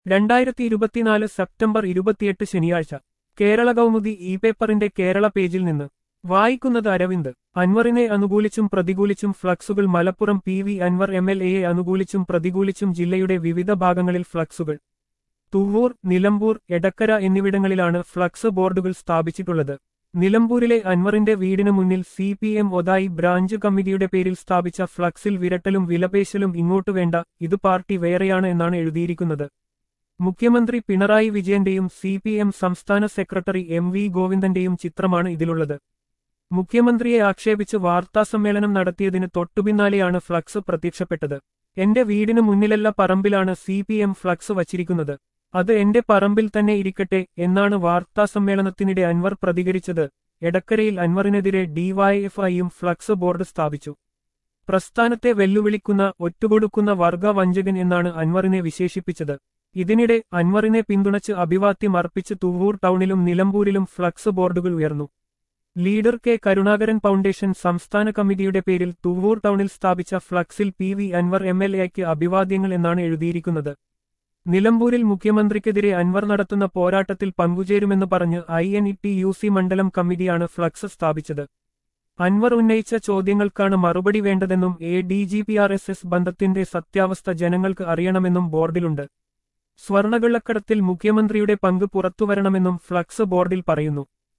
രണ്ടായിരത്തി ഇരുപത്തിനാല് സെപ്റ്റംബർ ഇരുപത്തിയെട്ട് ശനിയാഴ്ച കേരള കൗമുദി ഇ പേപ്പറിന്റെ കേരള പേജിൽ നിന്ന് വായിക്കുന്നത് അരവിന്ദ് അൻവറിനെ അനുകൂലിച്ചും പ്രതികൂലിച്ചും ഫ്ലക്സുകൾ Malappuram P V Anvar M L എയെ അനുകൂലിച്ചും പ്രതികൂലിച്ചും ജില്ലയുടെ വിവിധ ഭാഗങ്ങളിൽ ഫ്ലക്സുകൾ തുവൂർ നിലമ്പൂർ എടക്കര എന്നിവിടങ്ങളിലാണ് ഫ്ലക്സ് ബോർഡുകൾ സ്ഥാപിച്ചിട്ടുള്ളത് നിലമ്പൂരിലെ അൻവറിന്റെ വീടിനു മുന്നിൽ C P M Othayi branch കമ്മിറ്റിയുടെ പേരിൽ സ്ഥാപിച്ച ഫ്ലക്സിൽ വിരട്ടലും വിലപേശലും ഇങ്ങോട്ടു വേണ്ട ഇത് പാർട്ടി വേറെയാണ് എന്നാണ് എഴുതിയിരിക്കുന്നത് മുഖ്യമന്ത്രി പിണറായി വിജയന്റെയും സി പി എം സംസ്ഥാന സെക്രട്ടറി എം വി ഗോവിന്ദന്റെയും ചിത്രമാണ് ഇതിലുള്ളത് മുഖ്യമന്ത്രിയെ ആക്ഷേപിച്ച് വാർത്താസമ്മേളനം നടത്തിയതിന് തൊട്ടുപിന്നാലെയാണ് ഫ്ലക്സ് പ്രത്യക്ഷപ്പെട്ടത് എന്റെ വീടിനു മുന്നിലല്ല പറമ്പിലാണ് സി പി എം ഫ്ലക്സ് വച്ചിരിക്കുന്നത് അത് എന്റെ പറമ്പിൽ തന്നെ ഇരിക്കട്ടെ എന്നാണ് വാർത്താസമ്മേളനത്തിനിടെ അൻവർ പ്രതികരിച്ചത് എടക്കരയിൽ അൻവറിനെതിരെ ഡിവൈഎഫ്ഐയും ഫ്ലക്സ് ബോർഡ് സ്ഥാപിച്ചു പ്രസ്ഥാനത്തെ വെല്ലുവിളിക്കുന്ന ഒറ്റുകൊടുക്കുന്ന വർഗ വഞ്ചകൻ എന്നാണ് അൻവറിനെ വിശേഷിപ്പിച്ചത് ഇതിനിടെ അൻവറിനെ പിന്തുണച്ച് അഭിവാദ്യം അർപ്പിച്ച് തുവൂർ ടൗണിലും നിലമ്പൂരിലും ഫ്ലക്സ് ബോർഡുകൾ ഉയർന്നു ലീഡർ കെ കരുണാകരൻ ഫൗണ്ടേഷൻ സംസ്ഥാന കമ്മിറ്റിയുടെ പേരിൽ തുവൂർ ടൗണിൽ സ്ഥാപിച്ച ഫ്ലക്സിൽ P V Anvar M L എക്ക് അഭിവാദ്യങ്ങൾ എന്നാണ് എഴുതിയിരിക്കുന്നത് നിലമ്പൂരിൽ മുഖ്യമന്ത്രിക്കെതിരെ അൻവർ നടത്തുന്ന പോരാട്ടത്തിൽ പങ്കുചേരുമെന്ന് പറഞ്ഞ് I N T U C സി മണ്ഡലം കമ്മിറ്റിയാണ് ഫ്ലക്സ് സ്ഥാപിച്ചത് അൻവർ ഉന്നയിച്ച ചോദ്യങ്ങൾക്കാണ് മറുപടി വേണ്ടതെന്നും A D G P R S S ബന്ധത്തിന്റെ സത്യാവസ്ഥ ജനങ്ങൾക്ക് അറിയണമെന്നും ബോർഡിലുണ്ട് സ്വർണകള്ളക്കടത്തിൽ മുഖ്യമന്ത്രിയുടെ പങ്ക് പുറത്തുവരണമെന്നും ഫ്ലക്സ് ബോർഡിൽ പറയുന്നു